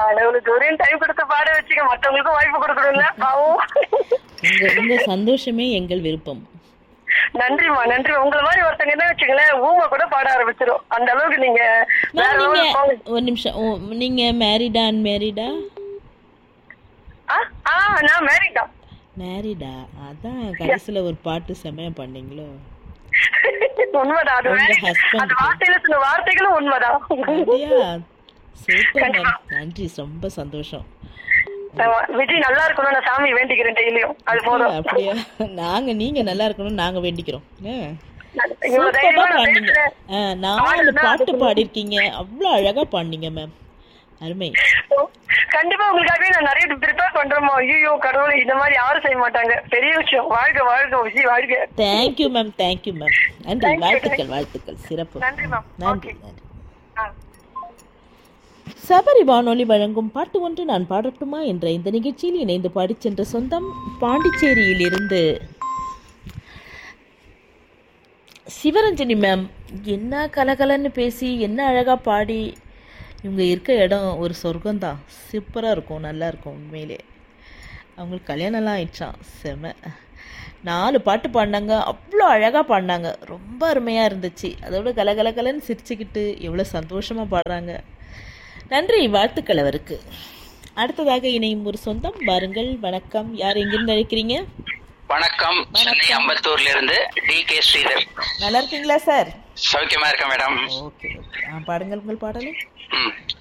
கடவுளுக்கு ஒரே டைம் கொடுத்து பாட வச்சுக்க மத்தவங்களுக்கும் வாய்ப்பு கொடுக்கணும்ல பாவம் உங்க உங்க சந்தோஷமே எங்கள் விருப்பம் நன்றிம்மா நன்றி உங்களை மாதிரி ஒருத்தங்க என்ன வச்சுங்களேன் ஊமை கூட பாட ஆரம்பிச்சிடும் அந்த அளவுக்கு நீங்க வேற மேம் நீங்க level போங்க. ஒரு நிமிஷம் ஓ, நீங்க மேரிடா அன்மேரிடா ஆ ஆ நான் மேரிடா மேரிடா அதான் கடைசியில ஒரு பாட்டு செமையா பண்ணீங்களோ உண்மைதான் அது உங்க married. husband அந்த வார்த்தையில சொன்ன வார்த்தைகளும் உண்மைதான் அப்படியா சூப்பர் மேம் நன்றி ரொம்ப சந்தோஷம் ஆமா, விஜய் நல்லா இருக்கணும் நான் சாமி வேண்டிக்கிறேன் டெய்லியும் அது போதும் அப்படியா நாங்க நீங்க நல்லா இருக்கணும் நாங்க வேண்டிக்கிறோம் ஆ. இவ்வளவு சூப்பரா தைரியமா நான் பாடுனீங்க பேசுறேன். ஆ, நாலு பாட்டு பாடிருக்கீங்க அவ்வளோ அழகா பாடினீங்க மேம் அருமை கண்டிப்பா உங்களுக்காகவே நான் நிறைய ப்ரிப்பேர் பண்றேம்மா ஐயோ கடவுளை இந்த மாதிரி யாரும் செய்ய மாட்டாங்க பெரிய விஷயம் வாழ்க வாழ்க விஜய் வாழ்க தேங்க்யூ மேம் தேங்க்யூ மேம் நன்றி Thank you, வாழ்த்துக்கள் வாழ்த்துக்கள் சிறப்பு நன்றி மேம் நன்றி நன்றி ஆ. சபரி வானொலி வழங்கும் பாட்டு ஒன்று நான் பாடட்டுமா என்ற இந்த நிகழ்ச்சியில் இணைந்து பாடிச் சென்ற சொந்தம் பாண்டிச்சேரியில் இருந்து சிவரஞ்சனி மேம் என்ன கலகலன்னு பேசி என்ன அழகாக பாடி இவங்க இருக்க இடம் ஒரு சொர்க்கம்தான் சூப்பராக இருக்கும் நல்லா இருக்கும் உண்மையிலே அவங்களுக்கு கல்யாணம்லாம் ஆயிடுச்சான் செம நாலு பாட்டு பாடினாங்க அவ்வளோ அழகாக பாடினாங்க ரொம்ப அருமையாக இருந்துச்சு அதோட கலகலகலன்னு சிரிச்சுக்கிட்டு எவ்வளோ சந்தோஷமாக பாடுறாங்க நன்றி வாழ்த்துக்கள் அவருக்கு அடுத்ததாக இணையும் ஒரு சொந்தம் வாருங்கள் வணக்கம் யார் எங்கிருந்து அழைக்கிறீங்க வணக்கம் சென்னை அம்பத்தூர்ல இருந்து டி கே ஸ்ரீதர் நல்லா இருக்கீங்களா சார் சௌக்கியமா இருக்கேன் மேடம் ஓகே ஓகே ஆ பாடுங்கள் உங்கள் பாடலை ம்